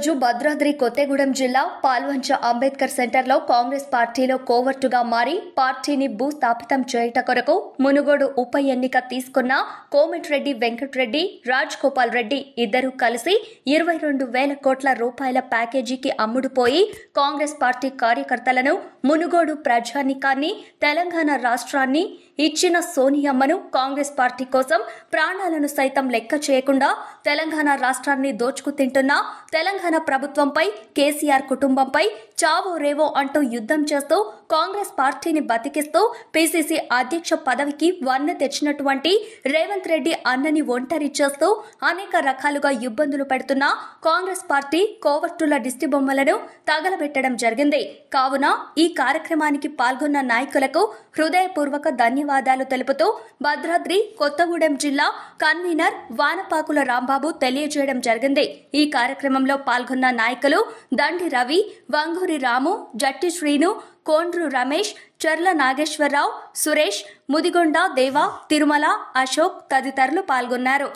రోజు భద్రాద్రి కొత్తగూడెం జిల్లా పాల్వంచ అంబేద్కర్ సెంటర్లో కాంగ్రెస్ పార్టీలో కోవర్టుగా మారి పార్టీని భూస్థాపితం చేయుట కొరకు మునుగోడు ఉప ఎన్నిక తీసుకున్న కోమటిరెడ్డి వెంకటరెడ్డి రాజ్ గోపాల్ రెడ్డి ఇద్దరూ కలిసి ఇరవై రెండు వేల కోట్ల రూపాయల ప్యాకేజీకి అమ్ముడుపోయి కాంగ్రెస్ పార్టీ కార్యకర్తలను మునుగోడు ప్రజానికాన్ని తెలంగాణ రాష్ట్రాన్ని ఇచ్చిన సోనియమ్మను కాంగ్రెస్ పార్టీ కోసం ప్రాణాలను సైతం లెక్క చేయకుండా తెలంగాణ రాష్ట్రాన్ని దోచుకు తింటున్న తెలంగాణ ప్రభుత్వంపై కేసీఆర్ కుటుంబంపై చావో రేవో అంటూ యుద్ధం చేస్తూ కాంగ్రెస్ పార్టీని బతికిస్తూ పీసీసీ అధ్యక్ష పదవికి వన్నె తెచ్చినటువంటి రేవంత్ రెడ్డి అన్నని ఒంటరి చేస్తూ అనేక రకాలుగా ఇబ్బందులు పెడుతున్న కాంగ్రెస్ పార్టీ కోవర్టుల దిష్టి బొమ్మలను తగలబెట్టడం జరిగింది కావున ఈ కార్యక్రమానికి పాల్గొన్న నాయకులకు హృదయపూర్వక ధన్యవాదాలు తెలుపుతూ భద్రాద్రి కొత్తగూడెం జిల్లా కన్వీనర్ వానపాకుల రాంబాబు తెలియజేయడం జరిగింది ఈ కార్యక్రమంలో పాల్గొన్న నాయకులు దండి రవి వంగూరి రాము జట్టి శ్రీను కోండ్రు రమేష్ చర్ల నాగేశ్వరరావు సురేష్ ముదిగొండ దేవ తిరుమల అశోక్ తదితరులు పాల్గొన్నారు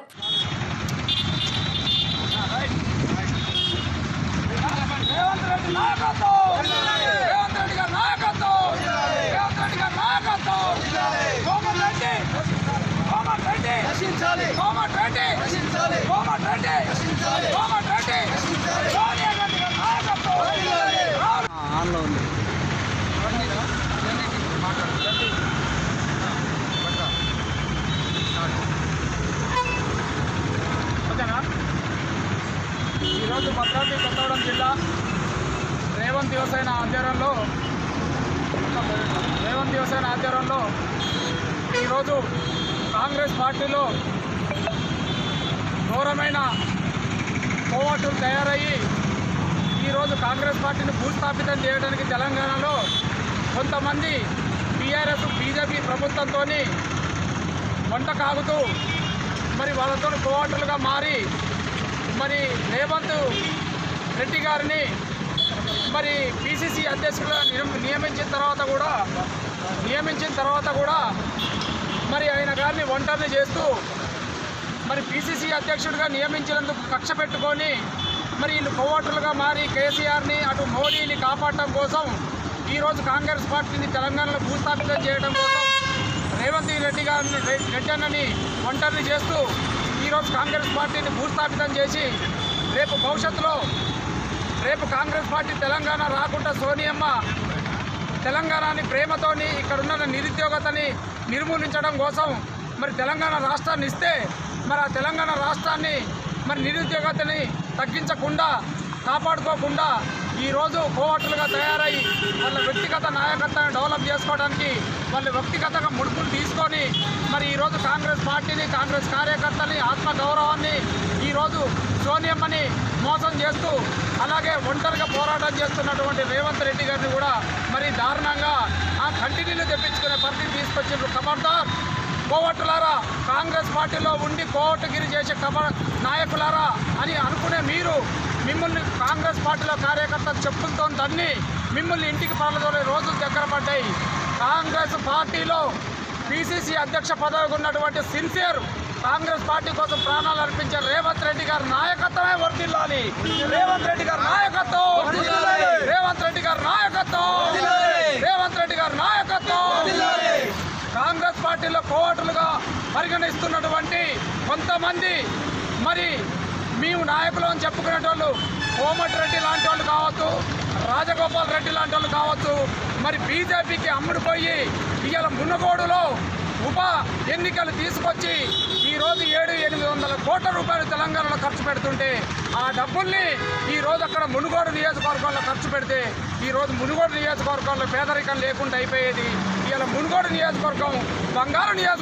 రేవంత్ రెడ్డి నాయకత్వం రేవంత్ రెడ్డి గారి నాయకత్వం రేవంత్ రెడ్డి గారి నాయకత్వం కోమటి రెడ్డి కోమటి రెడ్డి కోమటి రెడ్డి కోమటి రెడ్డి కోమటి రెడ్డి సోనియా గాంధీ గారి నాయకత్వం రాహుల్ ఆన్లో ఉంది ఓకేనా ఈరోజు భద్రాద్రి కొత్తగూడెం జిల్లా రేవంత్ యువసేన ఆధ్వర్యంలో రేవంత్ యువసేన ఆధ్వర్యంలో ఈరోజు కాంగ్రెస్ పార్టీలో ఘోరమైన కోవటులు తయారయ్యి ఈరోజు కాంగ్రెస్ పార్టీని భూస్థాపితం చేయడానికి తెలంగాణలో కొంతమంది టీఆర్ఎస్ బీజేపీ ప్రభుత్వంతో వంట కాగుతూ మరి వాళ్ళతో కోఆర్డర్లుగా మారి మరి రేవంత్ రెడ్డి గారిని మరి పిసిసి అధ్యక్షులుగా నియమ- నియమించిన తర్వాత కూడా నియమించిన తర్వాత కూడా మరి ఆయన గారిని ఒంటరిని చేస్తూ మరి పిసిసి అధ్యక్షుడిగా నియమించినందుకు కక్ష పెట్టుకొని మరి వీళ్ళు కోవటలుగా మారి కేసీఆర్ని అటు మోడీని కాపాడటం కోసం ఈరోజు కాంగ్రెస్ పార్టీని తెలంగాణలో భూస్థాపితం చేయడం కోసం రేవంత్ రెడ్డి గారిని రె- రెడ్డి అన్నని ఒంటరిని చేస్తూ ఈరోజు కాంగ్రెస్ పార్టీని భూస్థాపితం చేసి రేపు భవిష్యత్తులో రేపు కాంగ్రెస్ పార్టీ తెలంగాణ రాకుండా సోనియమ్మ తెలంగాణని ప్రేమతోని ఇక్కడున్న నిరుద్యోగతని నిర్మూలించడం కోసం మరి తెలంగాణ రాష్ట్రాన్ని ఇస్తే మరి ఆ తెలంగాణ రాష్ట్రాన్ని మరి నిరుద్యోగతని తగ్గించకుండా కాపాడుకోకుండా ఈరోజు కోవట్లుగా తయారై వాళ్ళ వ్యక్తిగత నాయకత్వాన్ని డెవలప్ చేసుకోవడానికి వాళ్ళ వ్యక్తిగతంగా ముడుపులు తీసుకొని మరి ఈరోజు కాంగ్రెస్ పార్టీని కాంగ్రెస్ కార్యకర్తని ఆత్మ గౌరవాన్ని ఈరోజు సోనియమ్మని మోసం చేస్తూ అలాగే ఒంటరిగా పోరాటం చేస్తున్నటువంటి రేవంత్ రెడ్డి గారిని కూడా మరి దారుణంగా ఆ కంటిన్యూలు తెప్పించుకునే పరిస్థితి తీసుకొచ్చిండ్రు ఖబర్దార్ కోవట్టులారా కాంగ్రెస్ పార్టీలో ఉండి కోవట్టుగిరి చేసే కబ నాయకులారా అని అనుకునే మీరు మిమ్మల్ని కాంగ్రెస్ పార్టీలో కార్యకర్తలు చెప్పులతో తన్ని మిమ్మల్ని ఇంటికి పాలదోలే రోజులు దగ్గర పడ్డాయి కాంగ్రెస్ పార్టీలో పిసిసి అధ్యక్ష పదవికి ఉన్నటువంటి సిన్సియర్ కాంగ్రెస్ పార్టీ కోసం ప్రాణాలు అర్పించే రేవంత్ రెడ్డి గారి నాయకత్వమే వర్దిల్లాలి రేవంత్ రెడ్డి గారి నాయకత్వం రేవంత్ రెడ్డి గారి నాయకత్వం రేవంత్ రెడ్డి గారి నాయకత్వం కాంగ్రెస్ పార్టీలో కోవటులుగా పరిగణిస్తున్నటువంటి కొంతమంది మరి మేము నాయకులు అని చెప్పుకునేటోళ్ళు కోమటిరెడ్డి లాంటి వాళ్ళు కావచ్చు రాజగోపాల్ రెడ్డి లాంటి వాళ్ళు కావచ్చు మరి బీజేపీకి అమ్ముడుపోయి ఇవాళ మున్నగోడులో ఉప ఎన్నికలు తీసుకొచ్చి ఈరోజు ఏడు ఎనిమిది వందల కోట్ల రూపాయలు తెలంగాణలో ఖర్చు పెడుతుంటే ఆ డబ్బుల్ని ఈరోజు అక్కడ మునుగోడు నియోజకవర్గంలో ఖర్చు పెడితే ఈరోజు మునుగోడు నియోజకవర్గంలో పేదరికం లేకుండా అయిపోయేది ఇవాళ మునుగోడు నియోజకవర్గం బంగారు నియోజకవర్గం